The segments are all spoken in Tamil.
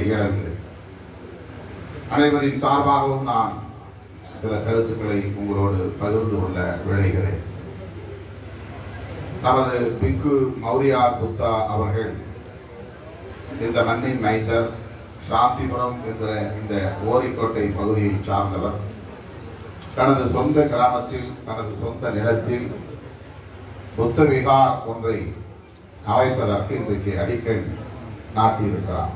இயலவில்லை அனைவரின் சார்பாகவும் நான் சில கருத்துக்களை உங்களோடு பகிர்ந்து கொள்ள விழைகிறேன் நமது பிக்கு மௌரியா குப்தா அவர்கள் இந்த மண்ணின் மைந்தர் சாந்திபுரம் என்கிற இந்த ஓரிக்கோட்டை பகுதியை சார்ந்தவர் தனது சொந்த கிராமத்தில் தனது சொந்த நிலத்தில் புத்த விகார் ஒன்றை அமைப்பதற்கு இன்றைக்கு அடிக்கல் நாட்டியிருக்கிறார்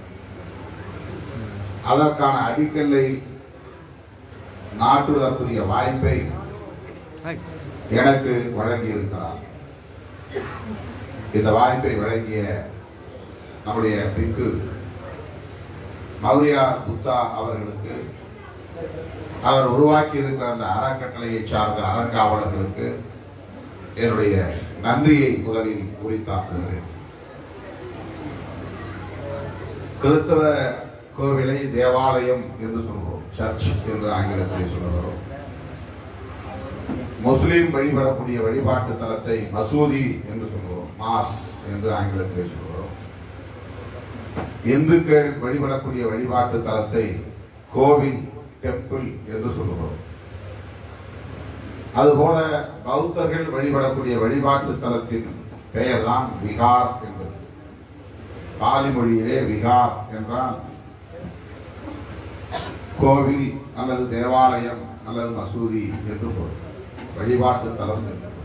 அதற்கான அடிக்கல்லை நாட்டுவதற்குரிய வாய்ப்பை எனக்கு வழங்கியிருக்கிறார் இந்த வாய்ப்பை வழங்கிய நம்முடைய பிக்கு மௌரியா குப்தா அவர்களுக்கு அவர் உருவாக்கி இருக்கிற அந்த அறக்கட்டளையை சார்ந்த அறங்காவலர்களுக்கு என்னுடைய நன்றியை முதலில் உரித்தாக்குகிறேன் கிறிஸ்தவ கோவிலை தேவாலயம் என்று சொல்கிறோம் சர்ச் என்று ஆங்கிலத்திலே சொல்லுகிறோம் முஸ்லீம் வழிபடக்கூடிய வழிபாட்டு தலத்தை மசூதி என்று சொல்கிறோம் மாஸ் என்று ஆங்கிலத்திலே சொல்கிறோம் இந்துக்கள் வழிபடக்கூடிய வழிபாட்டு தலத்தை கோவில் டெம்பிள் என்று சொல்லுகிறோம் அதுபோல பௌத்தர்கள் வழிபடக்கூடிய வழிபாட்டு தலத்தின் பெயர் தான் விகார் என்பது பாலி மொழியிலே விகார் என்றால் கோவில் அல்லது தேவாலயம் அல்லது மசூதி என்று பொருள் வழிபாட்டு தலம் என்று பொருள்.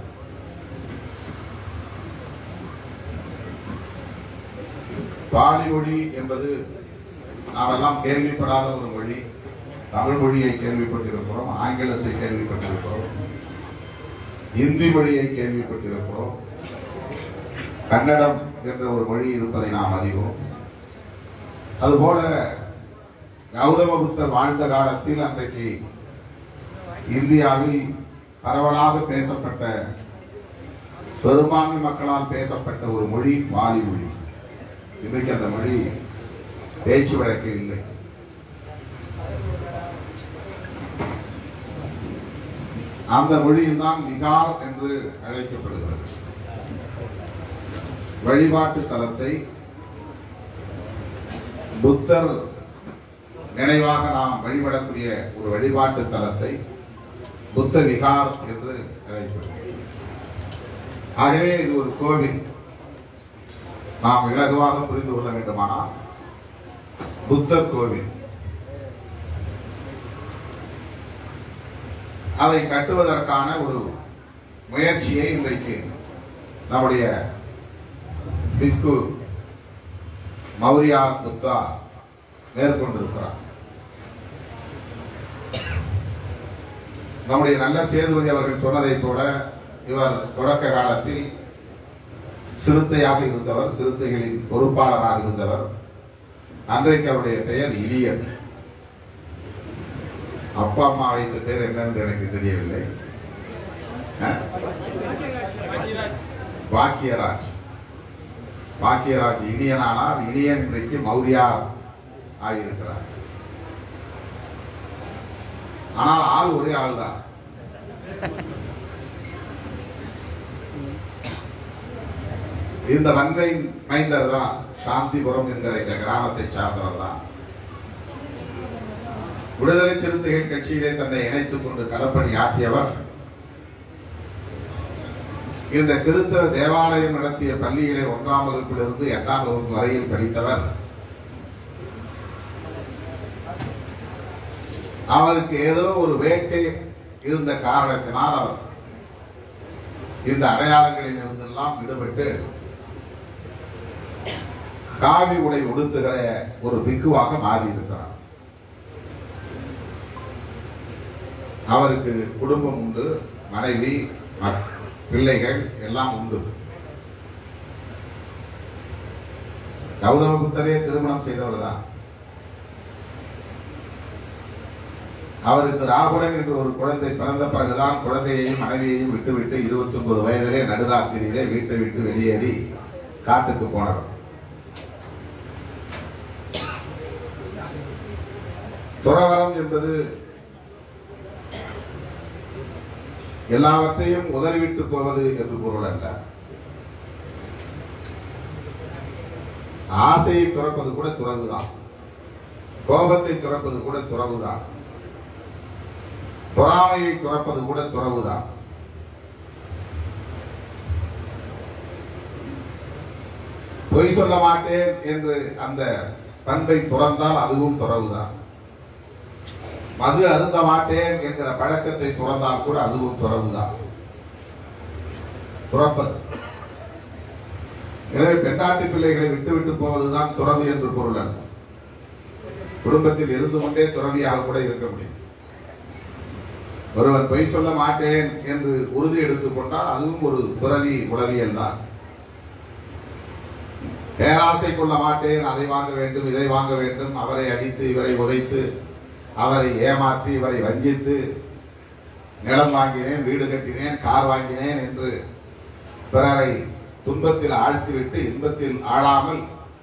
பாலி மொழி என்பது நாமெல்லாம் கேள்விப்படாத ஒரு மொழி தமிழ் மொழியை கேள்விப்பட்டிருக்கிறோம் ஆங்கிலத்தை கேள்விப்பட்டிருக்கிறோம் இந்தி மொழியை கேள்விப்பட்டிருக்கிறோம் கன்னடம் என்ற ஒரு மொழி இருப்பதை நாம் அறிவோம் அதுபோல கௌதம புத்தர் வாழ்ந்த காலத்தில் அன்றைக்கு இந்தியாவில் பரவலாக பேசப்பட்ட பெரும்பான்மை மக்களால் பேசப்பட்ட ஒரு மொழி பாலி மொழி இன்றைக்கு அந்த மொழி பேச்சு வழக்கில் இல்லை அந்த மொழியில் தான் மிகார் என்று அழைக்கப்படுகிறது வழிபாட்டு தலத்தை புத்தர் நினைவாக நாம் வழிபடக்கூடிய ஒரு வழிபாட்டு தலத்தை புத்த விகார் என்று அழைக்கிறோம் ஆகவே இது ஒரு கோவில் நாம் இலகுவாக புரிந்து கொள்ள வேண்டுமானால் புத்தர் கோவில் அதை கட்டுவதற்கான ஒரு முயற்சியை இன்றைக்கு நம்முடைய பிக்கு மௌரியா புத்தா மேற்கொண்டிருக்கிறார் நம்முடைய நல்ல சேதுபதி அவர்கள் சொன்னதைப் போல இவர் தொடக்க காலத்தில் சிறுத்தையாக இருந்தவர் சிறுத்தைகளின் பொறுப்பாளராக இருந்தவர் அன்றைக்கு அவருடைய பெயர் இலியன் அப்பா அம்மா வைத்த பேர் என்னன்னு எனக்கு தெரியவில்லை அஹ்? பாக்கியராஜ் பாக்கியராஜ் இனியனானார் இனியன் இன்றைக்கு மௌரியார் ஆகியிருக்கிறார் ஆனால் ஆள் ஒரே ஆள் தான் இந்த வங்கை மைந்தர் தான் சாந்திபுரம் என்கிற இந்த கிராமத்தை சார்ந்தவர் தான் விடுதலை சிறுத்தைகள் கட்சியிலே தன்னை இணைத்துக் கொண்டு களப்பணி ஆற்றியவர் இந்த கிறிஸ்தவ தேவாலயம் நடத்திய பள்ளியிலே ஒன்றாம் வகுப்பிலிருந்து எட்டாம் வகுப்பு வரையில் படித்தவர் அவருக்கு ஏதோ ஒரு வேட்கை இருந்த காரணத்தினால் அவர் இந்த அடையாளங்களில் இருந்தெல்லாம் விடுபட்டு காவி உடை உடுத்துகிற ஒரு பிக்குவாக மாறி இருக்கிறார் அவருக்கு குடும்பம் உண்டு மனைவி மக்- பிள்ளைகள் எல்லாம் உண்டு கௌதம புத்தரே திருமணம் செய்தவர் தான் அவருக்கு ராகுடன் என்ற ஒரு குழந்தை பிறந்த பிறகுதான் குழந்தையையும் மனைவியையும் விட்டுவிட்டு இருபத்தி ஒன்பது வயதிலே நடுராத்திரியிலே வீட்டை விட்டு வெளியேறி காட்டுக்கு போனவர் துறவரம் என்பது எல்லாவற்றையும் உதறிவிட்டு போவது என்று பொருள் அல்ல ஆசையை துறப்பது கூட துறவுதான் கோபத்தை துறப்பது கூட துறவுதான் பொறாமையை துறப்பது கூட துறவுதான் பொய் சொல்ல மாட்டேன் என்று அந்த பண்பை துறந்தால் அதுவும் துறவுதான் மது அருந்த மாட்டேன் என்கிற பழக்கத்தை துறந்தால் கூட அதுவும் துறவுதான் துறப்பது எனவே பெண்டாட்டி பிள்ளைகளை விட்டுவிட்டு போவதுதான் துறவு என்று பொருள் அல்ல குடும்பத்தில் இருந்து கொண்டே துறவியாக கூட இருக்க முடியும் ஒருவன் பொய் சொல்ல மாட்டேன் என்று உறுதி எடுத்துக் கொண்டால் அதுவும் ஒரு துறவி உளவியல் தான் பேராசை கொள்ள மாட்டேன் அதை வாங்க வேண்டும் இதை வாங்க வேண்டும் அவரை அடித்து இவரை உதைத்து அவரை ஏமாற்றி இவரை வஞ்சித்து நிலம் வாங்கினேன் வீடு கட்டினேன் கார் வாங்கினேன் என்று பிறரை துன்பத்தில் ஆழ்த்திவிட்டு இன்பத்தில் ஆளாமல்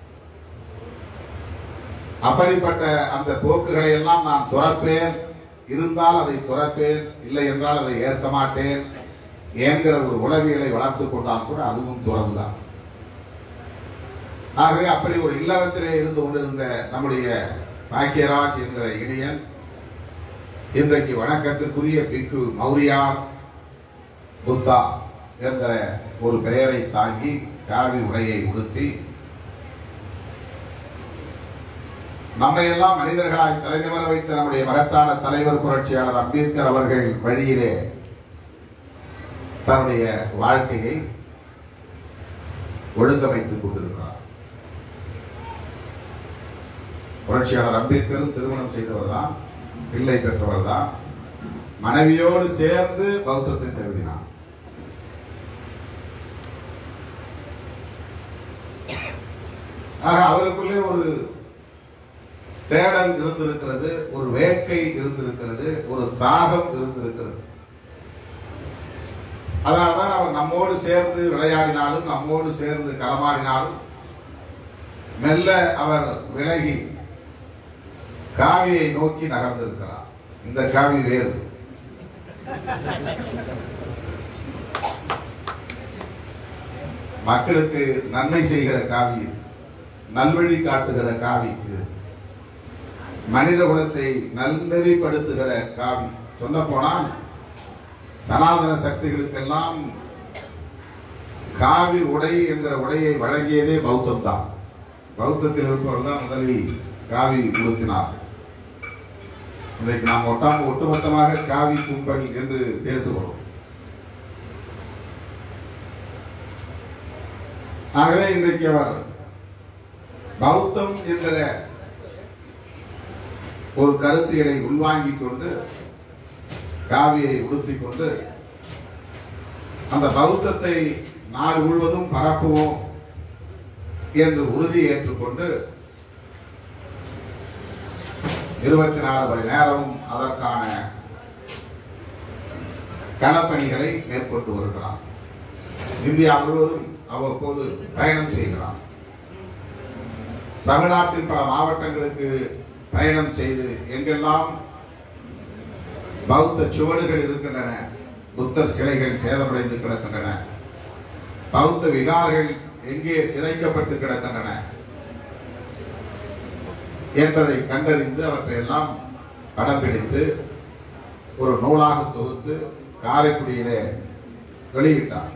அப்படிப்பட்ட அந்த போக்குகளை எல்லாம் நான் துறப்பேன் இருந்தால் அதை துறப்பேன் இல்லை என்றால் அதை ஏற்க மாட்டேன் என்கிற ஒரு உளவியலை வளர்த்துக் கொண்டால் கூட அதுவும் துறவுதான் ஆகவே அப்படி ஒரு இல்லறத்திலே இருந்து கொண்டிருந்த நம்முடைய பாக்கியராஜ் என்கிற இனியன் இன்றைக்கு வணக்கத்திற்குரிய பிக்கு மௌரியார் புத்தா என்கிற ஒரு பெயரை தாங்கி காவி உடையை உடுத்தி நம்மை எல்லாம் மனிதர்களாய் தலைநிமர வைத்த நம்முடைய மகத்தான தலைவர் புரட்சியாளர் அம்பேத்கர் அவர்கள் வழியிலே தன்னுடைய வாழ்க்கையை ஒழுங்கமைத்துக் கொண்டிருக்கிறார் புரட்சியாளர் அம்பேத்கரும் திருமணம் செய்தவர் தான் பிள்ளை பெற்றவர் தான் மனைவியோடு சேர்ந்து பௌத்தத்தை தழுவினார் ஆக அவருக்குள்ளே ஒரு தேடல் இருந்திருக்கிறது ஒரு வேட்கை இருந்திருக்கிறது ஒரு தாகம் இருந்திருக்கிறது அதனால்தான் அவர் நம்மோடு சேர்ந்து விளையாடினாலும் நம்மோடு சேர்ந்து களமாடினாலும் மெல்ல அவர் விலகி காவியை நோக்கி நகர்ந்திருக்கிறார் இந்த காவி வேறு மக்களுக்கு நன்மை செய்கிற காவி இது. நல்வழி காட்டுகிற காவி இது மனித குலத்தை நல்நெறிப்படுத்துகிற காவி சொல்ல போனால் சனாதன சக்திகளுக்கெல்லாம் காவி உடை என்கிற உடையை வழங்கியதே பௌத்தம் தான் பௌத்தத்தில் இருப்பவர் தான் முதலில் காவி உடுத்தினார் இன்றைக்கு நாம் ஒட்டாம ஒட்டுமொத்தமாக காவி கும்பல் என்று பேசுகிறோம் ஆகவே இன்றைக்கு அவர் பௌத்தம் என்கிற ஒரு கருத்தியலை உள்வாங்கிக் கொண்டு காவியை உடுத்திக் கொண்டு அந்த பௌத்தத்தை நாடு முழுவதும் பரப்புவோம் என்று உறுதி ஏற்றுக்கொண்டு இருபத்தி நாலு மணி நேரமும் அதற்கான களப்பணிகளை மேற்கொண்டு வருகிறார் இந்தியா முழுவதும் அவ்வப்போது பயணம் செய்கிறார் தமிழ்நாட்டின் பல மாவட்டங்களுக்கு பயணம் செய்து எங்கெல்லாம் பௌத்த சுவடுகள் இருக்கின்றன புத்தர் சிலைகள் சேதமடைந்து கிடக்கின்றன பௌத்த விகார்கள் எங்கே சிதைக்கப்பட்டு கிடக்கின்றன என்பதை கண்டறிந்து அவற்றை எல்லாம் படம்பிடித்து ஒரு நூலாக தொகுத்து காரைக்குடியிலே வெளியிட்டார்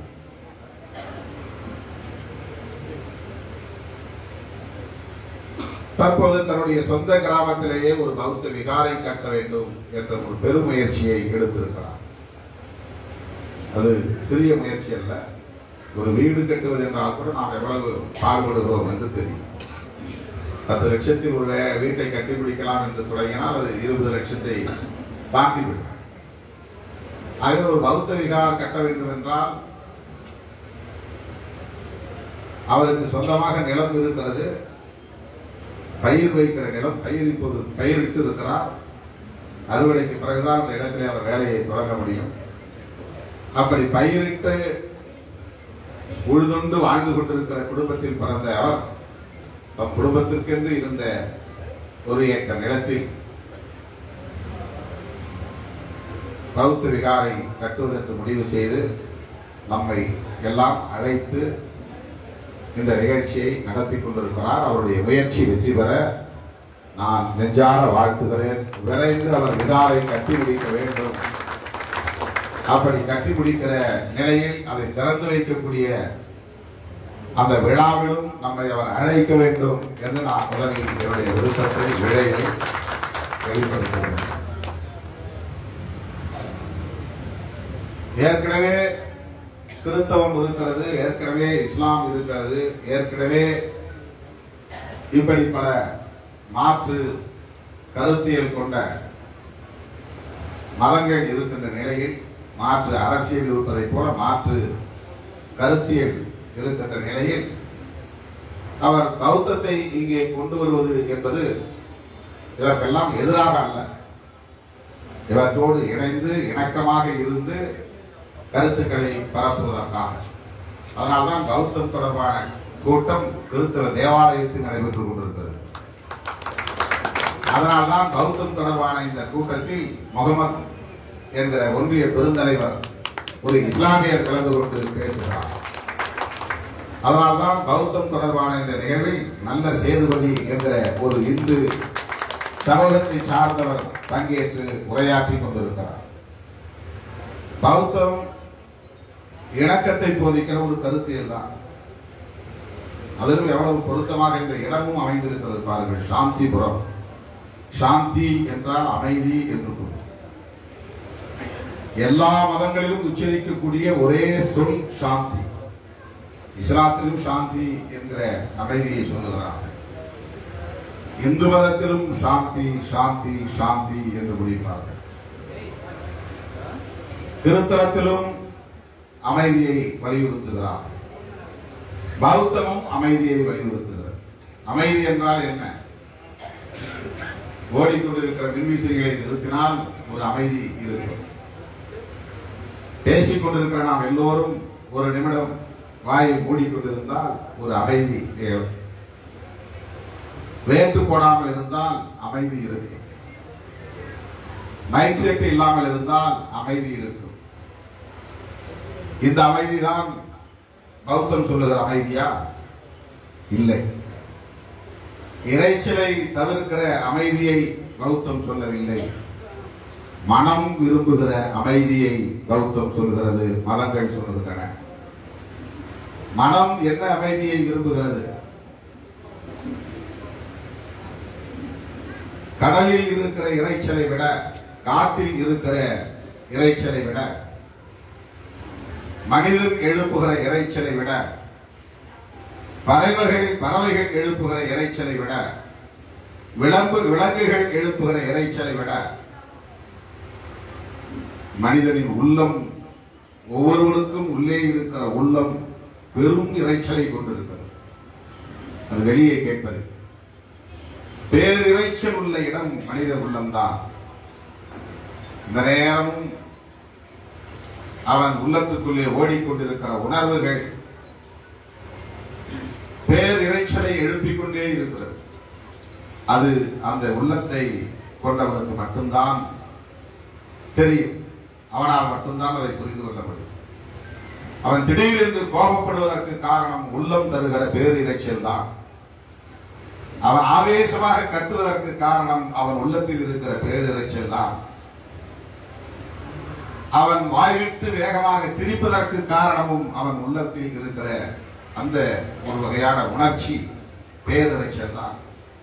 தற்போது தன்னுடைய சொந்த கிராமத்திலேயே ஒரு பௌத்த விகாரை கட்ட வேண்டும் என்ற ஒரு பெருமுயற்சியை எடுத்திருக்கிறார் அது சிறிய முயற்சி அல்ல ஒரு வீடு கட்டுவது என்றால் கூட நாம் எவ்வளவு பாடுபடுகிறோம் என்று தெரியும் பத்து லட்சத்தில் ஒரு வே- வீட்டை கட்டி பிடிக்கலாம் என்று தொடங்கினால் அது இருபது லட்சத்தை தாண்டிவிடும் ஆகவே ஒரு பௌத்த விகார் கட்ட வேண்டும் என்றால் அவருக்கு சொந்தமாக நிலம் இருக்கிறது பயிர் வைக்கிற நிலம் பயிர் இப்போது பயிரிட்டு இருக்கிறார் அறுவடைக்கு பிறகுதான் அந்த இடத்திலே அவர் வேலையை தொடங்க முடியும் அப்படி பயிரிட்டு உழுதுண்டு வாழ்ந்து கொண்டிருக்கிற குடும்பத்தில் பிறந்த அவர் தம் குடும்பத்திற்கென்று இருந்த ஒரு ஏக்கர் நிலத்தில் பௌத்த விகாரை கட்டுவதற்கு முடிவு செய்து நம்மை எல்லாம் அழைத்து இந்த நிகழ்ச்சியை நடத்தி கொண்டிருக்கிறார் அவருடைய முயற்சி வெற்றி பெற நான் நெஞ்சார வாழ்த்துகிறேன் விரைந்து அவர் விகாரை கட்டி முடிக்க வேண்டும் அப்படி கட்டி முடிக்கிற நிலையில் அதை திறந்து வைக்கக்கூடிய அந்த விழாவிலும் நம்மை அவர் அழைக்க வேண்டும் என்று நான் முதலில் என்னுடைய விருப்பத்தை விழைவை வெளிப்படுத்துகிறேன் ஏற்கனவே கிறிஸ்தவம் இருக்கிறது ஏற்கனவே இஸ்லாம் இருக்கிறது ஏற்கனவே இப்படி பல மாற்று கருத்தியல் கொண்ட மதங்கள் இருக்கின்ற நிலையில் மாற்று அரசியல் இருப்பதைப் போல மாற்று கருத்தியல் இருக்கின்ற நிலையில் அவர் பௌத்தத்தை இங்கே கொண்டு வருவது என்பது இதற்கெல்லாம் எதிராக அல்ல இவற்றோடு இணைந்து இணக்கமாக இருந்து கருத்துக்களை பரப்புவதற்காக அதனால்தான் பௌத்தம் தொடர்பான கூட்டம் கிறிஸ்தவ தேவாலயத்தில் நடைபெற்றுக் கொண்டிருக்கிறது அதனால்தான் பௌத்தம் தொடர்பான இந்த கூட்டத்தில் முகமது என்கிற ஒன்றிய பெருந்தலைவர் ஒரு இஸ்லாமியர் கலந்து கொண்டு பேசுகிறார் அதனால்தான் பௌத்தம் தொடர்பான இந்த நிகழ்வில் நல்ல சேதுபதி என்கிற ஒரு இந்து சமூகத்தை சார்ந்தவர் பங்கேற்று உரையாற்றி கொண்டிருக்கிறார் பௌத்தம் இணக்கத்தை போதிக்கிற ஒரு கருத்தியல் தான் அதிலும் எவ்வளவு பொருத்தமாக இந்த இடமும் அமைந்திருக்கிறது பாருங்கள் சாந்திபுரம் சாந்தி என்றால் அமைதி என்று பொருள் எல்லா மதங்களிலும் உச்சரிக்கக்கூடிய ஒரே சொல் சாந்தி இஸ்லாத்திலும் சாந்தி என்கிற அமைதியை சொல்லுகிறார் இந்து மதத்திலும் சாந்தி சாந்தி சாந்தி என்று முடிப்பார்கள் கிறிஸ்தவத்திலும் அமைதியை வலியுறுத்துகிறார் பௌத்தமும் அமைதியை வலியுறுத்துகிறது அமைதி என்றால் என்ன ஓடிக்கொண்டிருக்கிற மின்விசிறிகளை நிறுத்தினால் ஒரு அமைதி இருக்கும் பேசிக் கொண்டிருக்கிற நாம் எல்லோரும் ஒரு நிமிடம் வாயை மூடிக்கொண்டிருந்தால் ஒரு அமைதி ஏழும் வேட்டு போடாமல் இருந்தால் அமைதி இருக்கும் மைக் செட் இல்லாமல் இருந்தால் அமைதி இருக்கும் இந்த அமைதிதான் பௌத்தம் சொல்லுகிற அமைதியா இல்லை இறைச்சலை தவிர்க்கிற அமைதியை பௌத்தம் சொல்லவில்லை மனம் விரும்புகிற அமைதியை பௌத்தம் சொல்கிறது மதங்கள் சொல்லுகின்றன மனம் என்ன அமைதியை விரும்புகிறது கடலில் இருக்கிற இறைச்சலை விட காட்டில் இருக்கிற இறைச்சலை விட மனிதன் எழுப்புகிற இறைச்சலை விட பறவைகள் பறவைகள் எழுப்புகிற இறைச்சலை விட விளம்பு விலங்குகள் எழுப்புகிற இறைச்சலை விட மனிதனின் உள்ளம் ஒவ்வொருவருக்கும் உள்ளே இருக்கிற உள்ளம் பெரும் இறைச்சலை கொண்டிருக்கிறது அது வெளியே கேட்பது பேரிரைச்சல் உள்ள இடம் மனித உள்ளம்தான் இந்த நேரமும் அவன் உள்ளத்துக்குள்ளே ஓடிக்கொண்டிருக்கிற உணர்வுகள் பேரிரைச்சலை எழுப்பிக் கொண்டே இருக்கிறது அது அந்த உள்ளத்தை கொண்டவனுக்கு மட்டும்தான் தெரியும் அவனால் மட்டும்தான் அதை புரிந்து கொள்ள முடியும் அவன் திடீரென்று கோபப்படுவதற்கு காரணம் உள்ளம் தருகிற பேரிரைச்சல் தான் அவன் ஆவேசமாக கத்துவதற்கு காரணம் அவன் உள்ளத்தில் இருக்கிற பேரிரைச்சல் தான் அவன் வாய்விட்டு வேகமாக சிரிப்பதற்கு காரணமும் அவன் உள்ளத்தில் இருக்கிற அந்த ஒரு வகையான உணர்ச்சி பேரிரைச்சல் தான்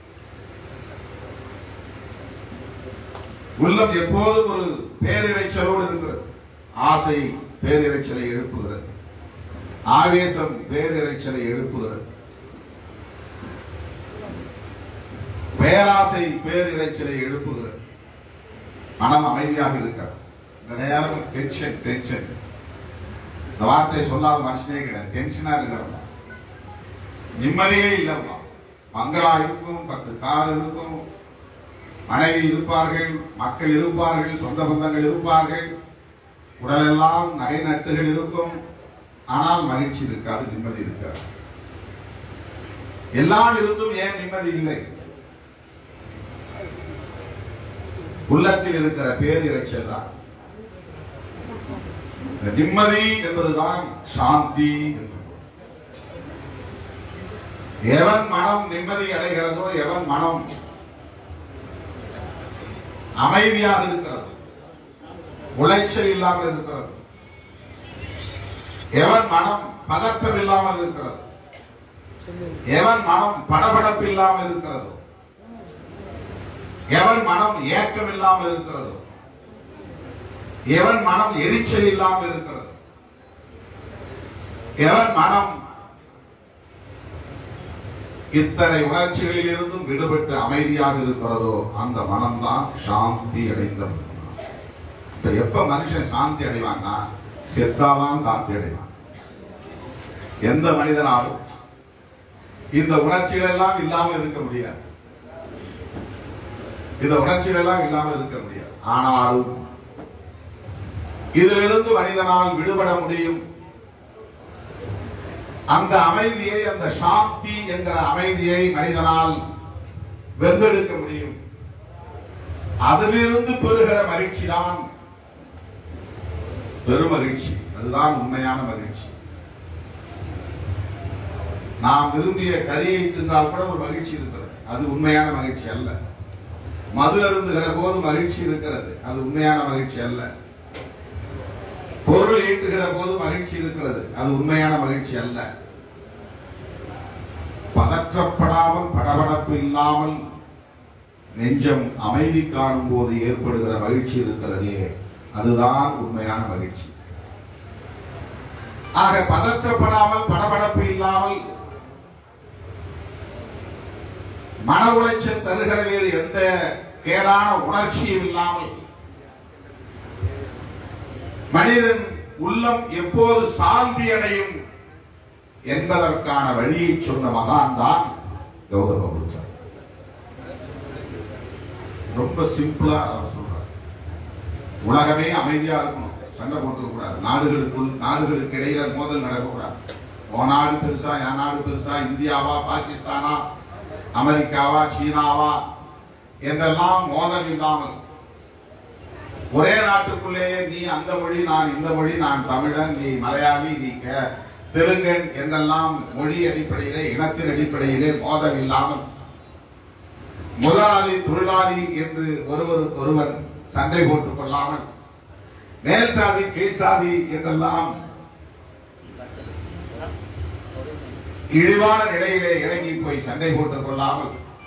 உள்ளம் எப்போதும் ஒரு பேரிரைச்சலோடு இருக்கிறது ஆசை பேரிரைச்சலை எழுப்புகிறது ஆவேசம் பேரிரைச்சலை எழுப்புகிறது பேராசை பேரிரைச்சலை எழுப்புகிறது மனம் அமைதியாக இருக்கிறது இந்த நேரம் டென்ஷன் டென்ஷன் இந்த வார்த்தையை சொல்லாத மனுஷனே கிடையாது டென்ஷனா இருக்கிறவங்க நிம்மதியே இல்லைப்பா மங்களா இருக்கும் பத்து கார் இருக்கும் மனைவி இருப்பார்கள் மக்கள் இருப்பார்கள் சொந்த பந்தங்கள் இருப்பார்கள் உடலெல்லாம் நகை நட்டுகள் இருக்கும் ஆனால் மகிழ்ச்சி இருக்காது நிம்மதி இருக்காது எல்லாம் இருந்தும் ஏன் நிம்மதி இல்லை உள்ளத்தில் இருக்கிற பேரிரைச்சல் தான் இந்த நிம்மதி என்பதுதான் சாந்தி என்று பொருள். எவன் மனம் நிம்மதி அடைகிறதோ எவன் மனம் அமைதியாக இருக்கிறது உளைச்சல் இல்லாமல் இருக்கிறது எவன் மனம் பதற்றம் இல்லாமல் இருக்கிறது எவன் மனம் படபடப்பு இல்லாமல் இருக்கிறதோ எவன் மனம் ஏக்கம் இல்லாமல் இருக்கிறதோ எவன் மனம் எரிச்சல் இல்லாமல் இருக்கிறது எவன் மனம் இத்தனை உணர்ச்சிகளில் இருந்தும் விடுபட்டு அமைதியாக இருக்கிறதோ அந்த மனம்தான் சாந்தி அடைந்த மனம். இப்ப எப்ப மனுஷன் சாந்தி அடைவான்னா செத்தாதான் சாந்தி அடைவான் எந்த மனிதனாலும் இந்த உணர்ச்சிகள் எல்லாம் இல்லாமல் இருக்க முடியாது இந்த உணர்ச்சிகள் எல்லாம் இல்லாமல் இருக்க முடியாது ஆனாலும் இதிலிருந்து மனிதனால் விடுபட முடியும் அந்த அமைதியை அந்த சாந்தி என்கிற அமைதியை மனிதனால் வென்றெடுக்க முடியும் அதிலிருந்து பெறுகிற மகிழ்ச்சி தான் பெருமகிழ்ச்சி அதுதான் உண்மையான மகிழ்ச்சி நாம் விரும்பிய கரியை தின்றால் கூட ஒரு மகிழ்ச்சி இருக்கிறது அது உண்மையான மகிழ்ச்சி அல்ல மது அருந்துகிற போது மகிழ்ச்சி இருக்கிறது அது உண்மையான மகிழ்ச்சி அல்ல பொருள் ஈட்டுகிற போது மகிழ்ச்சி இருக்கிறது அது உண்மையான மகிழ்ச்சி அல்ல பதற்றப்படாமல் படபடப்பு இல்லாமல் நெஞ்சம் அமைதி காணும் போது ஏற்படுகிற மகிழ்ச்சி இருக்கிறதே அதுதான் உண்மையான மகிழ்ச்சி ஆக பதற்றப்படாமல் படபடப்பு இல்லாமல் மன உளைச்சல் தருகிற வேறு எந்த கேடான உணர்ச்சியும் இல்லாமல் மனிதன் உள்ளம் எப்போது சாந்தி அடையும் என்பதற்கான வழியை சொன்ன மகான் தான் கௌதம புத்தர் ரொம்ப சிம்பிளா அவர் சொல்றார் உலகமே அமைதியா இருக்கணும் சண்டை போட்டுக்க கூடாது நாடுகளுக்குள் நாடுகளுக்கு இடையில மோதல் நடக்கக்கூடாது உன் நாடு பெருசா என் நாடு பெருசா இந்தியாவா பாகிஸ்தானா அமெரிக்காவா சீனாவா என்றெல்லாம் மோதல் இல்லாமல் ஒரே நாட்டுக்குள்ளேயே நீ அந்த மொழி நான் இந்த மொழி நான் தமிழன் நீ மலையாளி நீ கே- தெலுங்கன் என்றெல்லாம் மொழி அடிப்படையிலே இனத்தின் அடிப்படையிலே மோதல் இல்லாமல் முதலாளி தொழிலாளி என்று ஒருவருக்கு ஒருவர் சண்டை போட்டுக் கொள்ளாமல் மேல் சாதி கீழ் சாதி என்றெல்லாம் இழிவான நிலையிலே இறங்கி போய் சண்டை போட்டுக் கொள்ளாமல்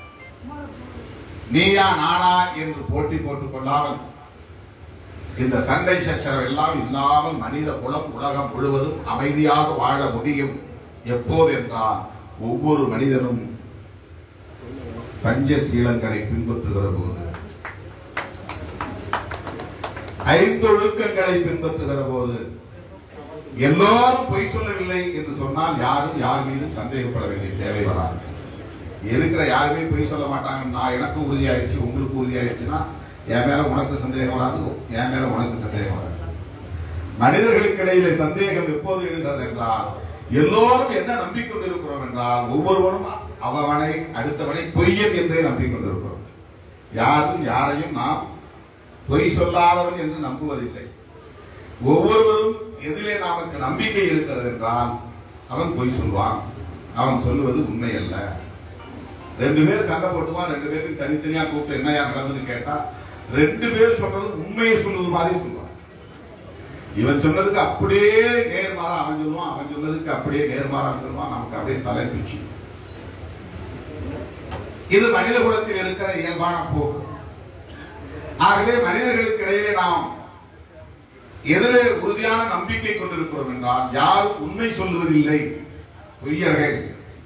நீயா நானா என்று போட்டி போட்டுக் கொள்ளாமல் இந்த சண்டை சச்சரவு எல்லாம் இல்லாமல் மனித குலம் உலகம் முழுவதும் அமைதியாக வாழ முடியும் எப்போது என்றால் ஒவ்வொரு மனிதனும் பஞ்சசீலங்களை பின்பற்றுகிற போது ஐந்தொழுக்கங்களை பின்பற்றுகிற போது எல்லோரும் பொய் சொல்லவில்லை என்று சொன்னால் யாரும் யார் மீதும் சந்தேகப்பட வேண்டிய தேவை வராது இருக்கிற யாருமே பொய் சொல்ல மாட்டாங்க நான் எனக்கு உறுதியாயிடுச்சு உங்களுக்கு உறுதியாயிடுச்சுன்னா என் மேல உனக்கு சந்தேகம் வராது என் மேல உனக்கு சந்தேகம் வராது மனிதர்களுக்கு இடையிலே சந்தேகம் எப்போது எழுகிறது என்றால் எல்லோரும் என்ன நம்பிக்கொண்டிருக்கிறோம் என்றால் ஒவ்வொருவரும் அவனை அடுத்தவனை பொய்யன் என்றே நம்பிக்கொண்டிருக்கிறோம் யாரும் யாரையும் நாம் பொய் சொல்லாதவன் என்று நம்புவதில்லை ஒவ்வொருவரும் எதிலே நமக்கு நம்பிக்கை இருக்கிறது என்றால் அவன் பொய் சொல்வான் அவன் சொல்லுவது உண்மை அல்ல ரெண்டு பேர் சண்டை போட்டுவான் ரெண்டு பேருக்கு தனித்தனியா கூப்பிட்டு என்னையா நடந்ததுன்னு கேட்டா ரெண்டு பேர் சொல்றது உண்மையை சொல்லுவது மாதிரி சொல்லுவான் இவன் சொன்னதுக்கு அப்படியே நேர்மாறா அவன் சொல்லுவான் அவன் சொன்னதுக்கு அப்படியே நேர்மாறா சொல்லுவான் நமக்கு அப்படியே தலை பிச்சு இது மனித குலத்தில் இருக்கிற இயல்பான போக்கு ஆகவே மனிதர்களுக்கு இடையிலே நாம் எதிரே உறுதியான நம்பிக்கை கொண்டிருக்கிறோம் என்றால் யாரும் உண்மை சொல்லுவதில்லை பொய்யர்கள்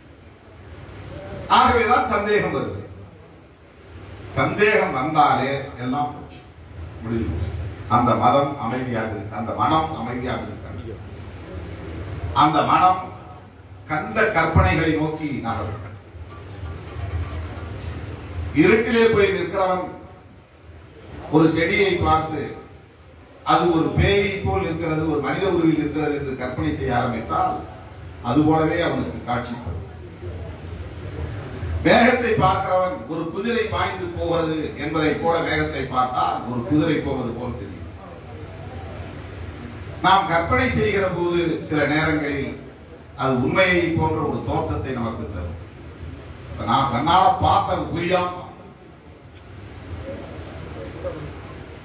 ஆகவேதான் சந்தேகம் வருது சந்தேகம் வந்தாலே எல்லாம் போச்சு முடிஞ்சு போச்சு அந்த மதம் அமைதியாக இருக்கு அந்த மனம் அமைதியாக இருக்கு அந்த மனம் கண்ட கற்பனைகளை நோக்கி நகரும் இருட்டிலே போய் நிற்கிறவன் ஒரு செடியை பார்த்து அது ஒரு பேயை போல் இருக்கிறது ஒரு மனித உருவில் இருக்கிறது என்று கற்பனை செய்ய ஆரம்பித்தால் அது போலவே அவனுக்கு காட்சி தரும் வேகத்தை பார்க்கிறவன் ஒரு குதிரை பாய்ந்து போகிறது என்பதை போல வேகத்தை பார்த்தால் ஒரு குதிரை போவது போல் தெரியும் நாம் கற்பனை செய்கிற போது சில நேரங்களில் அது உண்மையை போன்ற ஒரு தோற்றத்தை நமக்கு தரும் இப்ப நான் கண்ணால பார்த்த அது புரியாம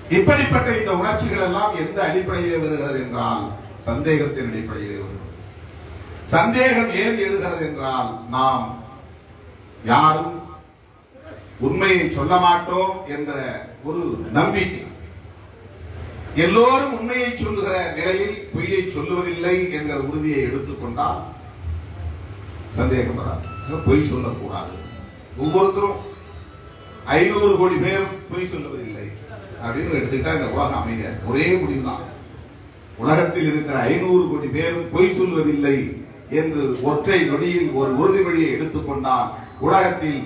இப்படிப்பட்ட இந்த உணர்ச்சிகள் எல்லாம் எந்த அடிப்படையிலே வருகிறது என்றால் சந்தேகத்தின் அடிப்படையிலே வருகிறது சந்தேகம் ஏன் எழுகிறது என்றால் நாம் யாரும் உண்மையை சொல்ல மாட்டோம் என்ற ஒரு நம்பிக்கை எல்லோரும் உண்மையை சொல்லுகிற நிலையில் பொய்யை சொல்லுவதில்லை என்ற உறுதியை எடுத்துக்கொண்டால் சந்தேகம் வராது பொய் சொல்லக்கூடாது ஒவ்வொருத்தரும் ஐநூறு கோடி பேர் பொய் சொல்லுவதில்லை அப்படின்னு எடுத்துக்கிட்டா இந்த உலகம் அமைதியா ஒரே முடிவுதான் உலகத்தில் இருக்கிற ஐநூறு கோடி பேரும் பொய் சொல்வதில்லை என்று ஒற்றை நொடியில் ஒரு உறுதிமொழியை எடுத்துக்கொண்டால் உலகத்தில்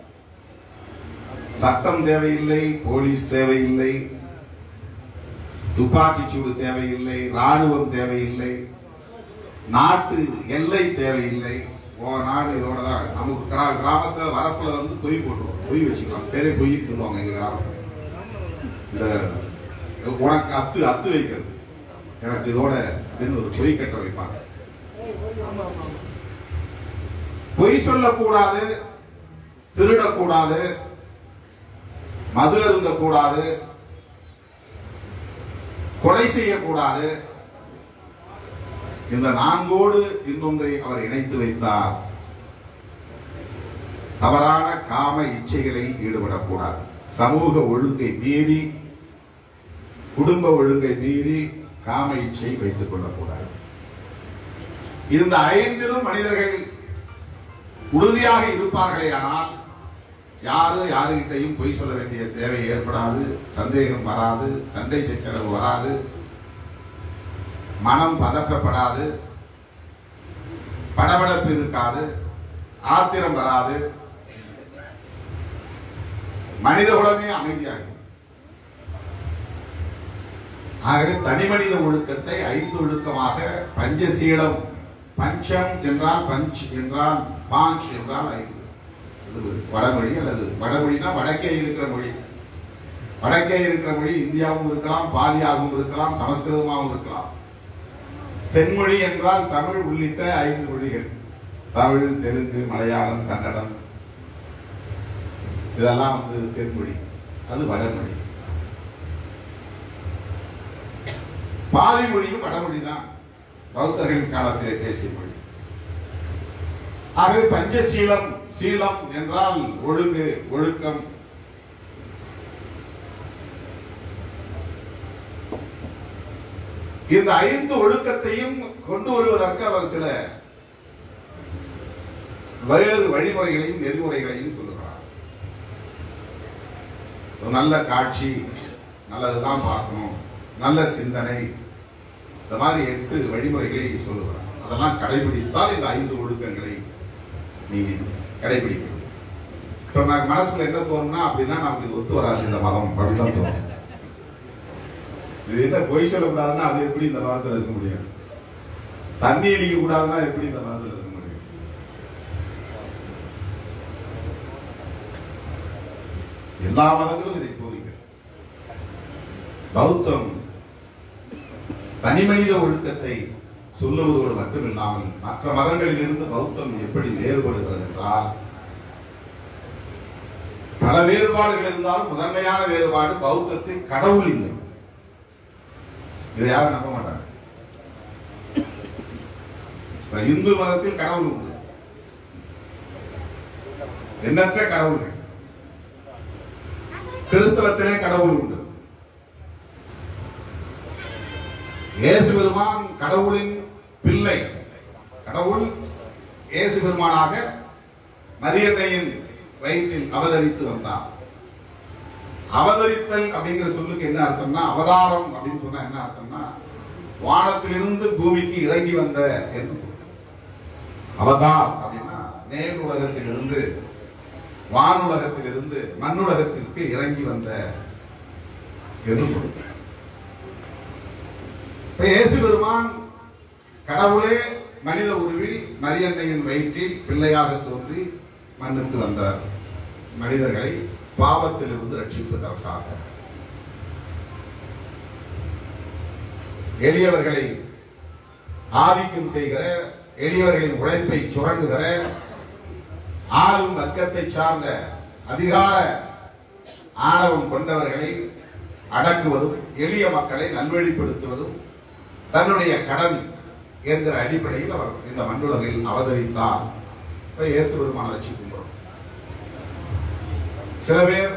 சட்டம் தேவையில்லை போலீஸ் தேவையில்லை துப்பாக்கிச்சூடு தேவையில்லை ராணுவம் தேவையில்லை நாட்டு எல்லை தேவையில்லை ஓ நாடு இதோட தான் நமக்கு கிரா- கிராமத்துல வரப்புல வந்து பொய் போட்டுருவோம் பொய் வச்சுக்கலாம் பேரே பொய் சொல்லுவாங்க எங்க கிராமத்துல இந்த உனக்கு அத்து அத்து வைக்கிறது எனக்கு இதோட அப்படின்னு ஒரு பொய் கட்ட வைப்பாங்க பொய் சொல்லக்கூடாது திருடக்கூடாது மது அருந்தக்கூடாது கொலை செய்யக்கூடாது இந்த நான்கோடு இன்னொன்றை அவர் இணைத்து வைத்தார் தவறான காம இச்சைகளை ஈடுபடக்கூடாது சமூக ஒழுங்கை மீறி குடும்ப ஒழுங்கை மீறி காம இச்சை வைத்துக் கொள்ளக்கூடாது இந்த ஐந்திலும் மனிதர்கள் உறுதியாக இருப்பார்களே ஆனால் யாரு யாருகிட்டையும் பொய் சொல்ல வேண்டிய தேவை ஏற்படாது சந்தேகம் வராது சண்டை சச்சரவு வராது மனம் பதற்றப்படாது படபடப்பு இருக்காது ஆத்திரம் வராது மனித குலமே அமைதியாகும் ஆகவே தனி மனித ஒழுக்கத்தை ஐந்து ஒழுக்கமாக பஞ்சசீலம் பஞ்சம் என்றால் பஞ்ச் என்றால் பாஞ்ச் என்றால் ஐந்து இது வடமொழி அல்லது வடமொழினா வடக்கே இருக்கிற மொழி வடக்கே இருக்கிற மொழி இந்தியாவும் இருக்கலாம் பாலியாகவும் இருக்கலாம் சமஸ்கிருதமாகவும் இருக்கலாம் தென்மொழி என்றால் தமிழ் உள்ளிட்ட ஐந்து மொழிகள் தமிழ் தெலுங்கு மலையாளம் கன்னடம் இதெல்லாம் வந்து தென்மொழி அது வடமொழி பாலி மொழியும் வடமொழி தான் பௌத்தர்களின் காலத்திலே பேசிய மொழி ஆகவே பஞ்சசீலம் சீலம் என்றால் ஒழுங்கு ஒழுக்கம் இந்த ஐந்து ஒழுக்கத்தையும் கொண்டு வருவதற்கு அவர் சில வேறு வழிமுறைகளையும் நெறிமுறைகளையும் சொல்லுகிறார் ஒரு நல்ல காட்சி நல்லதுதான் பார்க்கணும் நல்ல சிந்தனை இந்த மாதிரி எட்டு வழிமுறைகளை சொல்லுகிறார் அதெல்லாம் கடைபிடித்தால் இந்த ஐந்து ஒழுக்கங்களை நீ கடைபிடிக்க முடியும். இப்ப நமக்கு மனசுல என்ன தோணும்னா அப்படின்னா நமக்கு இது ஒத்து வராது இந்த மதம் அப்படின்னு தான் தோணும் இது என்ன பொய் சொல்லக்கூடாதுன்னா அது எப்படி இந்த மதத்துல இருக்க முடியும் தண்ணி அடிக்க கூடாதுன்னா எப்படி இந்த மதத்துல இருக்க முடியும் எல்லா மதங்களும் இதை போதிக்கிறது பௌத்தம் தனிமனித ஒழுக்கத்தை சொல்லுவதோடு மட்டுமில்லாமல் மற்ற மதங்களில் இருந்து பௌத்தம் எப்படி வேறுபடுகிறது என்றால் பல வேறுபாடுகள் இருந்தாலும் முதன்மையான வேறுபாடு பௌத்தத்தில் கடவுள் இல்லை இதை யாரும் நம்ப மாட்டாங்க இப்ப இந்து மதத்தில் கடவுள் உண்டு எண்ணற்ற கடவுள்கள் கிறிஸ்தவத்திலே கடவுள் உண்டு இயேசு பெருமான் கடவுளின் பிள்ளை கடவுள் இயேசு பெருமானாக மரியன்னையின் வயிற்றில் அவதரித்து வந்தார் அவதரித்தல் அப்படிங்கிற சொல்லுக்கு என்ன அர்த்தம்னா அவதாரம் அப்படின்னு சொன்னா என்ன அர்த்தம்னா வானத்திலிருந்து பூமிக்கு இறங்கி வந்த என்று பொருள். அவதார் அப்படின்னா நேர் உலகத்திலிருந்து வானுலகத்திலிருந்து மண்ணுலகத்திற்கு இறங்கி வந்த என்று பொருள். இப்ப இயேசு பெருமான் கடவுளே மனித உருவில் மரியன்னையின் வயிற்றில் பிள்ளையாக தோன்றி மண்ணுக்கு வந்தார் மனிதர்களை பாவத்திலிருந்து ரட்சிப்பதற்காக எளியவர்களை ஆதிக்கம் செய்கிற எளியவர்களின் உழைப்பை சுரண்டுகிற ஆளும் வர்க்கத்தை சார்ந்த அதிகார ஆணவம் கொண்டவர்களை அடக்குவதும் எளிய மக்களை நல்வழிப்படுத்துவதும் தன்னுடைய கடன் என்கிற அடிப்படையில் அவர் இந்த மண்ணுலகில் அவதரித்தார் இப்ப இயேசு பெருமான வச்சு கும்பிடுறோம் சில பேர்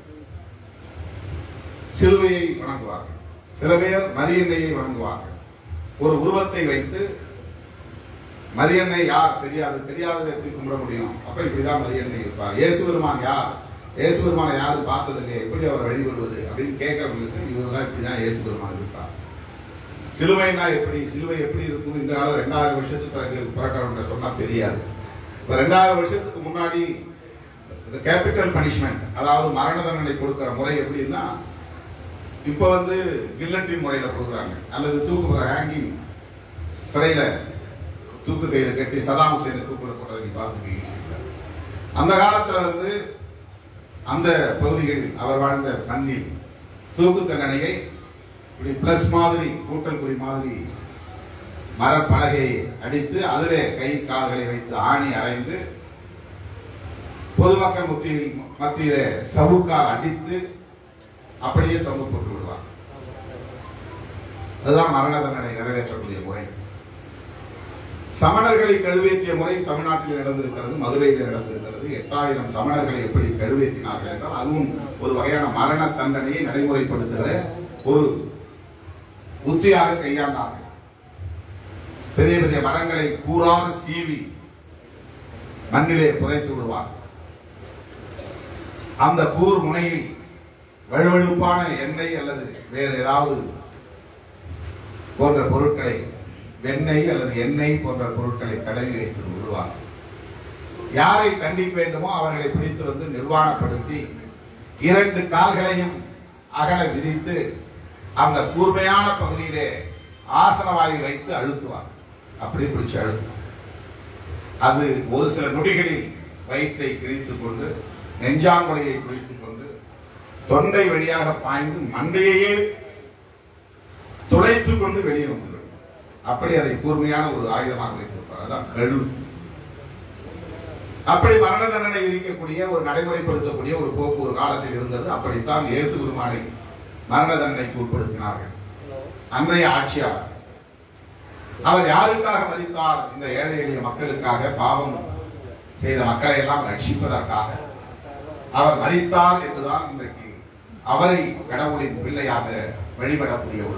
சிலுவையை வணங்குவார்கள் சில பேர் மரியன்னையை வணங்குவார்கள் ஒரு உருவத்தை வைத்து மரியன்னை யார் தெரியாது தெரியாததை எப்படி கும்பிட முடியும் அப்ப இப்படிதான் மரியன்னை இருப்பார் இயேசு பெருமான் யார் இயேசு பெருமானை யாரும் பார்த்தது இல்லையே எப்படி அவர் வழிபடுவது அப்படின்னு கேட்கறவங்களுக்கு இவர் தான் இப்படிதான் இயேசு பெருமான் இருப்பார் சிலுவைனா எப்படி சிலுவை எப்படி இருக்கும் இந்த காலம் ரெண்டாயிரம் வருஷத்துக்கு பிறகு பிறக்கிறவங்க சொன்னா தெரியாது இப்ப ரெண்டாயிரம் வருஷத்துக்கு முன்னாடி இந்த கேபிட்டல் பனிஷ்மெண்ட் அதாவது மரண தண்டனை கொடுக்கிற முறை எப்படின்னா இப்ப வந்து கில்லட்டின் முறையில கொடுக்குறாங்க அல்லது தூக்கு ஹேங்கிங் சிறையில தூக்கு கயிறு கட்டி சதாம் ஹுசேனை தூக்குல போட்டதை நீங்க பார்த்துருக்கீங்க அந்த காலத்துல வந்து அந்த பகுதிகளில் அவர் வாழ்ந்த மண்ணில் தூக்கு தண்டனையை இப்படி பிளஸ் மாதிரி கூட்டல் குறி மாதிரி மரப்பலகையை அடித்து அதிலே கை கால்களை வைத்து ஆணி அரைந்து பொதுமக்கள் மத்தியில் மத்தியிலே சவுக்கால் அடித்து அப்படியே தொங்க போட்டு விடுவார் அதுதான் மரண தண்டனை நிறைவேற்றக்கூடிய முறை சமணர்களை கழுவேற்றிய முறை தமிழ்நாட்டில் நடந்திருக்கிறது மதுரையில் நடந்திருக்கிறது எட்டாயிரம் சமணர்களை எப்படி கழுவேற்றினார்கள் என்றால் அதுவும் ஒரு வகையான மரண தண்டனையை நடைமுறைப்படுத்துகிற ஒரு உத்தியாக கையாண்டார்கள் பெரிய பெரிய மரங்களை கூறாக சீவி மண்ணிலே புதைத்து விடுவார் அந்த கூர் முனையில் வழுவழுப்பான எண்ணெய் அல்லது வேறு ஏதாவது போன்ற பொருட்களை வெண்ணெய் அல்லது எண்ணெய் போன்ற பொருட்களை தடவி வைத்து விடுவார் யாரை தண்டிக்க வேண்டுமோ அவர்களை பிடித்து வந்து நிர்வாணப்படுத்தி இரண்டு கால்களையும் அகல விரித்து அந்த கூர்மையான பகுதியிலே ஆசனவாயை வைத்து அழுத்துவார் அப்படி பிடிச்சு அழுத்தும் அது ஒரு சில நொடிகளில் வயிற்றை கிழித்துக் கொண்டு நெஞ்சாங்குலையை குளித்துக் கொண்டு தொண்டை வழியாக பாய்ந்து மண்டையையே துளைத்துக் கொண்டு வெளியே வந்துவிடும் அப்படி அதை கூர்மையான ஒரு ஆயுதமாக வைத்திருப்பார் அதான் கழு அப்படி மரண தண்டனை விதிக்கக்கூடிய ஒரு நடைமுறைப்படுத்தக்கூடிய ஒரு போக்கு ஒரு காலத்தில் இருந்தது அப்படித்தான் இயேசு பெருமானை மரண தண்டனைக்கு உட்படுத்தினார்கள் அன்றைய ஆட்சியாளர் அவர் யாருக்காக மதித்தார் இந்த ஏழை எளிய மக்களுக்காக பாவம் செய்த மக்களை எல்லாம் ரட்சிப்பதற்காக அவர் மறித்தார் என்றுதான் இன்றைக்கு அவரை கடவுளின் பிள்ளையாக வழிபடக்கூடிய ஒரு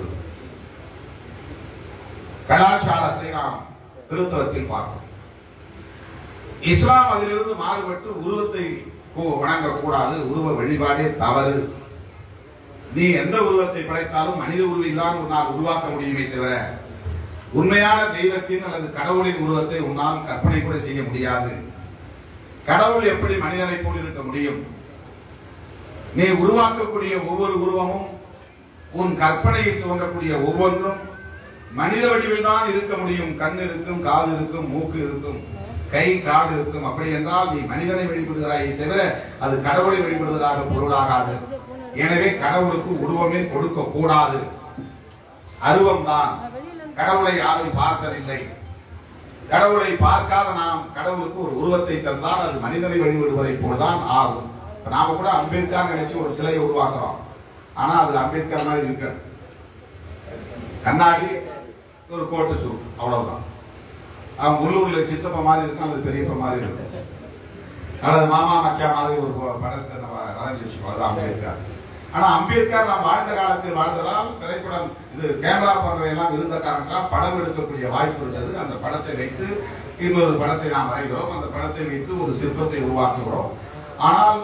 கலாச்சாரத்தை நாம் கிறிஸ்தவத்தில் பார்க்கிறோம் இஸ்லாம் அதிலிருந்து மாறுபட்டு உருவத்தை கு- வணங்கக்கூடாது உருவ வழிபாடே தவறு நீ எந்த உருவத்தை படைத்தாலும் மனித உருவில் தான் உன்னால் உருவாக்க முடியுமே தவிர உண்மையான தெய்வத்தின் அல்லது கடவுளின் உருவத்தை உன்னால் கற்பனை கூட செய்ய முடியாது கடவுள் எப்படி மனிதனை போல் இருக்க முடியும் நீ உருவாக்கக்கூடிய ஒவ்வொரு உருவமும் உன் கற்பனையில் தோன்றக்கூடிய ஒவ்வொன்றும் மனித வடிவில் தான் இருக்க முடியும் கண் இருக்கும் காது இருக்கும் மூக்கு இருக்கும் கை கால் இருக்கும் அப்படி என்றால் நீ மனிதனை வழிபடுகிறாயே தவிர அது கடவுளை வழிபடுவதாக பொருளாகாது எனவே கடவுளுக்கு உருவமே கொடுக்க கூடாது அருவம் தான் கடவுளை யாரும் பார்த்ததில்லை கடவுளை பார்க்காத நாம் கடவுளுக்கு ஒரு உருவத்தை தந்தால் அது மனிதனை வழிபடுவதை போலதான் ஆகும் இப்ப நாம கூட அம்பேத்கர் நினைச்சு ஒரு சிலையை உருவாக்குறோம் ஆனா அது அம்பேத்கர் மாதிரி இருக்க கண்ணாடி ஒரு கோட்டு சூட் அவ்வளவுதான் அவன் உள்ளூர்ல சித்தப்பா மாதிரி இருக்கும் அல்லது பெரியப்பா மாதிரி இருக்கும் அல்லது மாமா மச்சான் மாதிரி ஒரு ப- படத்தை நம்ம வரைஞ்சி வச்சுக்கோ அது அம்பேத்கர் ஆனா அம்பேத்கர் நாம் வாழ்ந்த காலத்தில் வாழ்ந்ததால் திரைப்படம் இது கேமரா போன்ற எல்லாம் இருந்த காரணத்தால் படம் எடுக்கக்கூடிய வாய்ப்பு இருந்தது அந்த படத்தை வைத்து இன்னொரு படத்தை நாம் வரைகிறோம் அந்த படத்தை வைத்து ஒரு சிற்பத்தை உருவாக்குகிறோம் ஆனால்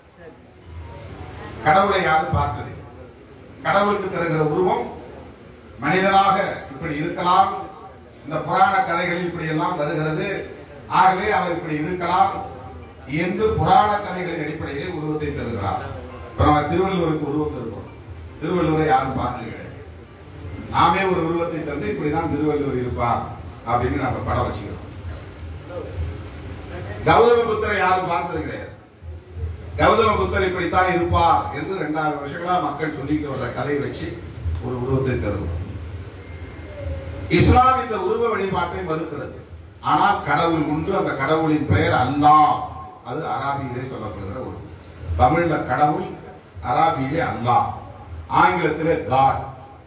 கடவுளை யாரும் பார்த்தது கடவுளுக்கு தருகிற உருவம் மனிதனாக இப்படி இருக்கலாம் இந்த புராண கதைகளில் இப்படி எல்லாம் வருகிறது ஆகவே அவர் இப்படி இருக்கலாம் என்று புராண கதைகளின் அடிப்படையிலே உருவத்தை தருகிறார் இப்ப நம்ம திருவள்ளுவருக்கு உருவம் தருகிறோம் திருவள்ளுவரை யாரும் பார்த்தது கிடையாது நாமே ஒரு உருவத்தை தந்து இப்படிதான் திருவள்ளுவர் இருப்பார் அப்படின்னு நம்ம படம் வச்சுக்கிறோம் கௌதம புத்தரை யாரும் பார்த்தது கிடையாது கௌதம புத்தர் இப்படித்தான் இருப்பார் என்று இரண்டாயிரம் வருஷங்களா மக்கள் சொல்லிட்டு வர்ற கதை வச்சு ஒரு உருவத்தை தருவோம் இஸ்லாம் இந்த உருவ வழிபாட்டை மறுக்கிறது ஆனால் கடவுள் உண்டு அந்த கடவுளின் பெயர் அல்லாஹ் அது அராபியிலே சொல்லப்படுகிற ஒரு தமிழ்ல கடவுள் அராபியிலே அல்லாஹ் ஆங்கிலத்தில் காட்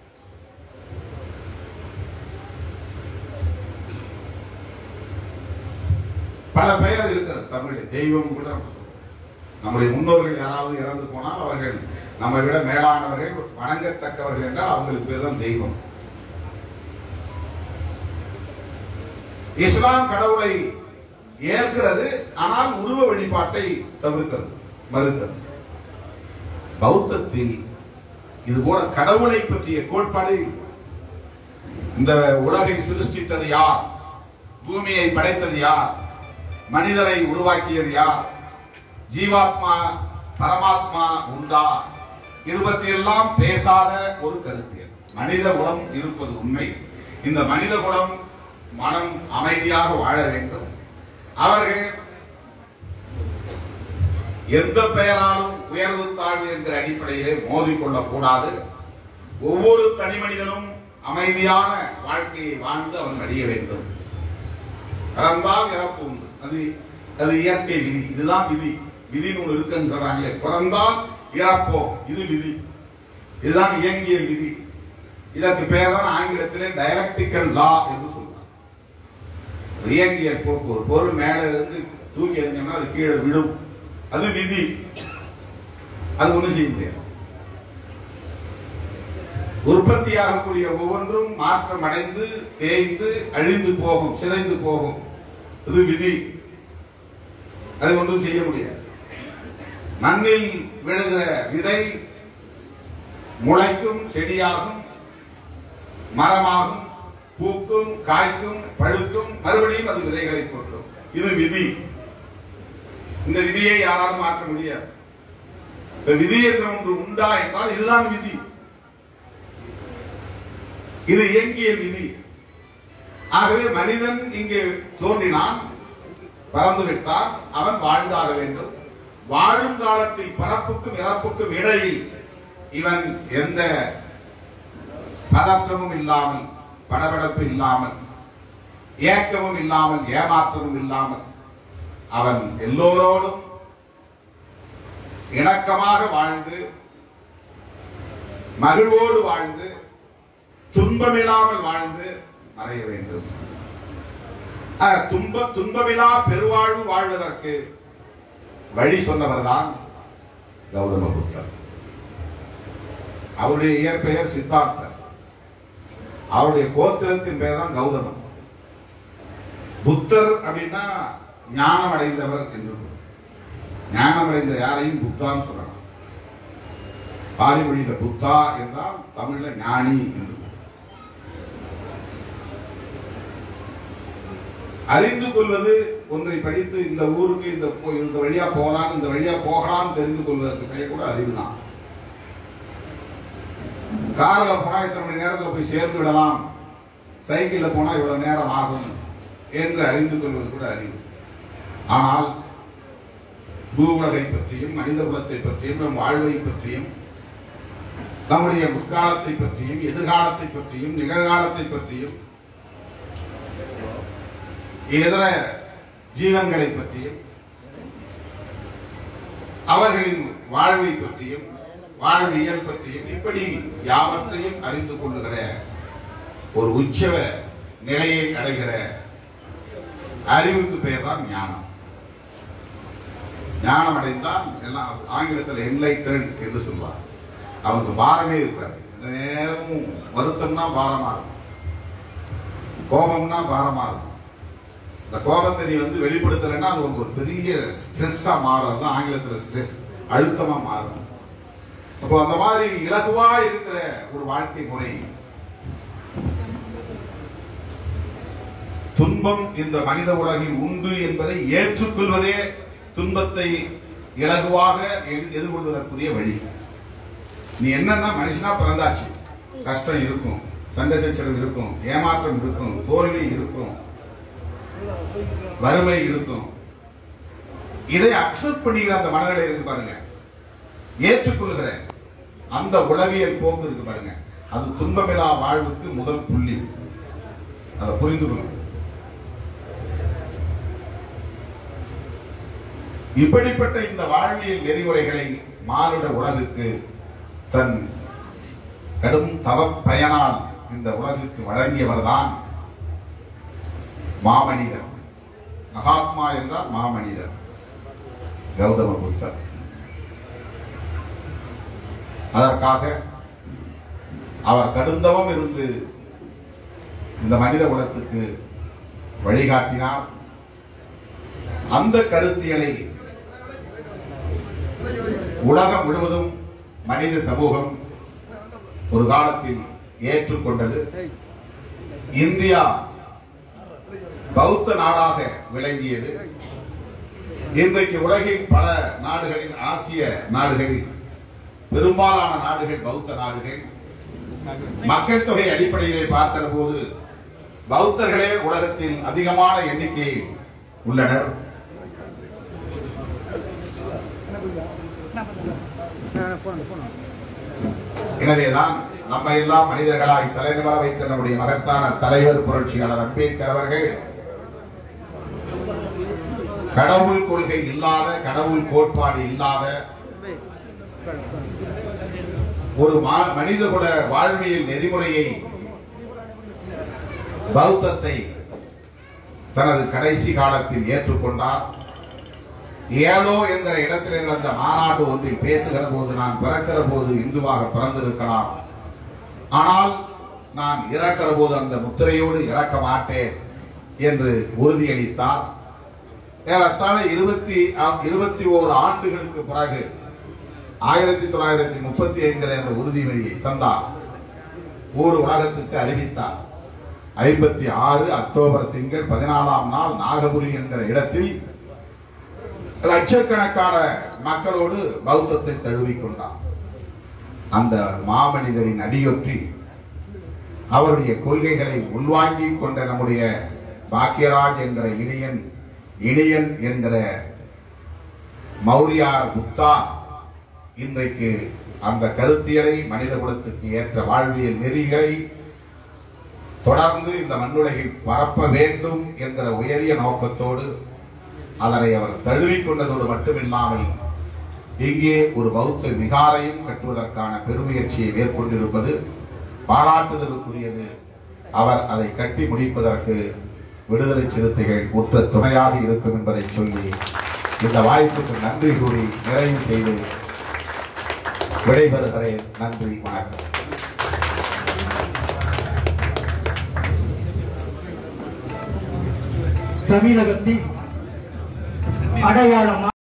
பல பெயர் இருக்கிறது தமிழில் தெய்வம் கூட நம்ம சொல்றோம். நம்முடைய முன்னோர்கள் யாராவது இறந்து போனால் அவர்கள் நம்மை விட மேலானவர்கள் வணங்கத்தக்கவர்கள் என்றால் அவங்களுக்கு பேர் தான் தெய்வம் இஸ்லாம் கடவுளை ஏற்கிறது ஆனால் உருவ வழிபாட்டை தவிர்க்கிறது மறுக்கிறது பௌத்தத்தில் இது போல கடவுளை பற்றிய கோட்பாடே இல்லை. இந்த உலகை சிருஷ்டித்தது யார் பூமியை படைத்தது யார் மனிதரை உருவாக்கியது யார் ஜீவாத்மா பரமாத்மா உண்டா இது பற்றியெல்லாம் பேசாத ஒரு கருத்தியல் மனித குலம் இருப்பது உண்மை இந்த மனித குலம் மனம் அமைதியாக வாழ வேண்டும் அவர்கள் எந்த பெயராலும் உயர்வு தாழ்வு என்கிற அடிப்படையிலே மோதிக்கொள்ளக் கூடாது ஒவ்வொரு தனி மனிதனும் அமைதியான வாழ்க்கையை வாழ்ந்து அவன் அடைய வேண்டும் பிறந்தால் இறப்பு உண்டு அது அது இயற்கை விதி இதுதான் விதி விதின்னு ஒன்று இருக்குன்னு சொல்றாங்களே பிறந்தால் இறப்போம் இது விதி இதுதான் இயங்கிய விதி இதற்கு பெயர் தான் ஆங்கிலத்திலே டைரக்டிக்கல் லா என்று சொல்றாங்க இயங்கியல் போக்கு ஒரு பொருள் மேல இருந்து தூக்கி எறிஞ்சோம்னா அது கீழே விழும் அது விதி அது ஒண்ணும் செய்ய முடியாது உற்பத்தியாகக்கூடிய ஒவ்வொன்றும் மாற்றம் அடைந்து தேய்ந்து அழிந்து போகும் சிதைந்து போகும் இது விதி அது ஒன்றும் செய்ய முடியாது மண்ணில் விழுகிற விதை முளைக்கும் செடியாகும் மரமாகும் பூக்கும் காய்க்கும் பழுக்கும் மறுபடியும் அது விதைகளை கொட்டும் இது விதி இந்த விதியை யாராலும் மாற்ற முடியாது இந்த விதி என்ற ஒன்று உண்டா என்றால் இதுதான் விதி இது இயங்கிய விதி ஆகவே மனிதன் இங்கே தோன்றினான் பறந்து விட்டான் அவன் வாழ்ந்தாக வேண்டும் வாழும் காலத்தில் பிறப்புக்கும் இறப்புக்கும் இடையில் இவன் எந்த பதற்றமும் இல்லாமல் படபடப்பு இல்லாமல் ஏக்கமும் இல்லாமல் ஏமாற்றமும் இல்லாமல் அவன் எல்லோரோடும் இணக்கமாக வாழ்ந்து மகிழ்வோடு வாழ்ந்து துன்பமில்லாமல் வாழ்ந்து மறைய வேண்டும் ஆக, துன்ப துன்பமில்லா பெருவாழ்வு வாழ்வதற்கு வழி சொன்னவர்தான் கௌதம புத்தர் அவருடைய இயற்பெயர் சித்தார்த்தர் அவருடைய கோத்திரத்தின் பெயர் தான் கௌதமன் புத்தர் அப்படின்னா ஞானம் அடைந்தவர் என்று பொருள். ஞானம் அடைந்த யாரையும் புத்தான்னு சொல்லலாம் பாலி மொழியில புத்தா என்றால் தமிழ்ல ஞானி என்று பொருள். அறிந்து கொள்வது ஒன்றை படித்து இந்த ஊருக்கு இந்த போ- இந்த வழியா போகலாம் இந்த வழியா போகலாம் தெரிந்து கொள்வதற்கு பெயர் கூட அறிவுதான் கார்ல போனா இத்தனை மணி நேரத்துல போய் சேர்ந்து விடலாம் சைக்கிள்ல போனா இவ்வளவு நேரம் ஆகும் என்று அறிந்து கொள்வது கூட அறிவு ஆனால் பூவுலகை பற்றியும் மனித குலத்தை பற்றியும் நம் வாழ்வை பற்றியும் நம்முடைய முற்காலத்தை பற்றியும் எதிர்காலத்தை பற்றியும் நிகழ்காலத்தை பற்றியும் இதர ஜீவன்களை பற்றியும் அவர்களின் வாழ்வை பற்றியும் வாழ்வியல் பற்றியும் இப்படி யாவற்றையும் அறிந்து கொள்ளுகிற ஒரு உச்சவ நிலையை அடைகிற அறிவுக்கு பெயர் தான் ஞானம் ஞானம் அடைந்தால் எல்லாம் ஆங்கிலத்தில் என்லைட்டன் என்று சொல்வார் அவனுக்கு பாரமே இருக்காது இந்த நேரமும் வருத்தம்னா பாரமா இருக்கும் கோபம்னா பாரமா இருக்கும் இந்த கோபத்தை நீ வந்து வெளிப்படுத்தலைன்னா அது உனக்கு ஒரு பெரிய ஸ்ட்ரெஸ்ஸா மாறும் அதுதான் ஆங்கிலத்தில் ஸ்ட்ரெஸ் அழுத்தமா மாறும் அப்போ அந்த மாதிரி இலகுவா இருக்கிற ஒரு வாழ்க்கை முறை துன்பம் இந்த மனித உலகில் உண்டு என்பதை ஏற்றுக்கொள்வதே துன்பத்தை இலகுவாக எதி- எதிர்கொள்வதற்குரிய வழி நீ என்னன்னா மனுஷனா பிறந்தாச்சு கஷ்டம் இருக்கும் சண்டை சச்சரவு இருக்கும் ஏமாற்றம் இருக்கும் தோல்வி இருக்கும் வறுமை இருக்கும் இதை அக்செப்ட் பண்ணிக்கிற அந்த மனநிலை இருக்கு பாருங்க ஏற்றுக்கொள்ளுகிற அந்த உளவியல் போக்கு இருக்கு பாருங்க அது துன்பமில்லா வாழ்வுக்கு முதல் புள்ளி அதை புரிந்து கொள்ளும் இப்படிப்பட்ட இந்த வாழ்வியல் நெறிமுறைகளை மானுட உலகுக்கு தன் கடும் தவ பயனால் இந்த உலகுக்கு வழங்கியவர்தான் மாமனிதர் மகாத்மா என்றால் மாமனிதர் கௌதம புத்தர் அதற்காக அவர் கடுந்தவம் இருந்து இந்த மனித குலத்துக்கு வழிகாட்டினார் அந்த கருத்தியலை உலகம் முழுவதும் மனித சமூகம் ஒரு காலத்தில் ஏற்றுக்கொண்டது இந்தியா பௌத்த நாடாக விளங்கியது இன்றைக்கு உலகின் பல நாடுகளில் ஆசிய நாடுகளில் பெரும்பாலான நாடுகள் பௌத்த நாடுகள் மக்கள் தொகை அடிப்படையிலே பார்க்கிற போது பௌத்தர்களே உலகத்தில் அதிகமான எண்ணிக்கையில் உள்ளனர் எனவேதான் நம்ம எல்லாம் மனிதர்களாய் தலைநிவர வைத்த நம்முடைய மகத்தான தலைவர் புரட்சியாளர் அம்பேத்கர் அவர்கள் கடவுள் கொள்கை இல்லாத கடவுள் கோட்பாடு இல்லாத ஒரு மா- மனிதகுல வாழ்வியல் நெறிமுறையை பௌத்தத்தை தனது கடைசி காலத்தில் ஏற்றுக்கொண்டார் ஏதோ என்கிற இடத்தில் நடந்த மாநாடு ஒன்றில் பேசுகிற போது நான் பிறக்கிற போது இந்துவாக பிறந்திருக்கலாம் ஆனால் நான் இறக்கிற போது அந்த முத்திரையோடு இறக்க மாட்டேன் என்று உறுதியளித்தார் ஏறத்தாழ இருபத்தி இருபத்தி ஓரு ஆண்டுகளுக்கு பிறகு ஆயிரத்தி தொள்ளாயிரத்தி முப்பத்தி ஐந்தில் அந்த உறுதிமொழியை தந்தார் ஊர் உலகத்துக்கு அறிவித்தார் ஐம்பத்தி ஆறு அக்டோபர் திங்கள் பதினாலாம் நாள் நாகபுரி என்கிற இடத்தில் லட்சக்கணக்கான மக்களோடு பௌத்தத்தை தழுவிக் கொண்டார் அந்த மாமனிதரின் அடியொற்றி அவருடைய கொள்கைகளை உள்வாங்கிக் கொண்ட நம்முடைய பாக்கியராஜ் என்கிற இனியன் இனியன் என்கிற மௌரியார் புத்தா இன்றைக்கு அந்த கருத்தியலை மனித குலத்துக்கு ஏற்ற வாழ்வியல் நெறிகளை தொடர்ந்து இந்த மண்ணுலகில் பரப்ப வேண்டும் என்கிற உயரிய நோக்கத்தோடு அதனை அவர் தழுவிக் கொண்டதோடு மட்டுமில்லாமல் இங்கே ஒரு பௌத்த விகாரையும் கட்டுவதற்கான பெருமுயற்சியை மேற்கொண்டிருப்பது பாராட்டுதலுக்குரியது அவர் அதை கட்டி முடிப்பதற்கு விடுதலை சிறுத்தைகள் உற்ற துணையாக இருக்கும் என்பதை சொல்லி இந்த வாய்ப்புக்கு நன்றி கூறி நிறைவு செய்து விடைபெறுகிறேன் நன்றி வணக்கம் தமிழகத்தின் அடையாளமா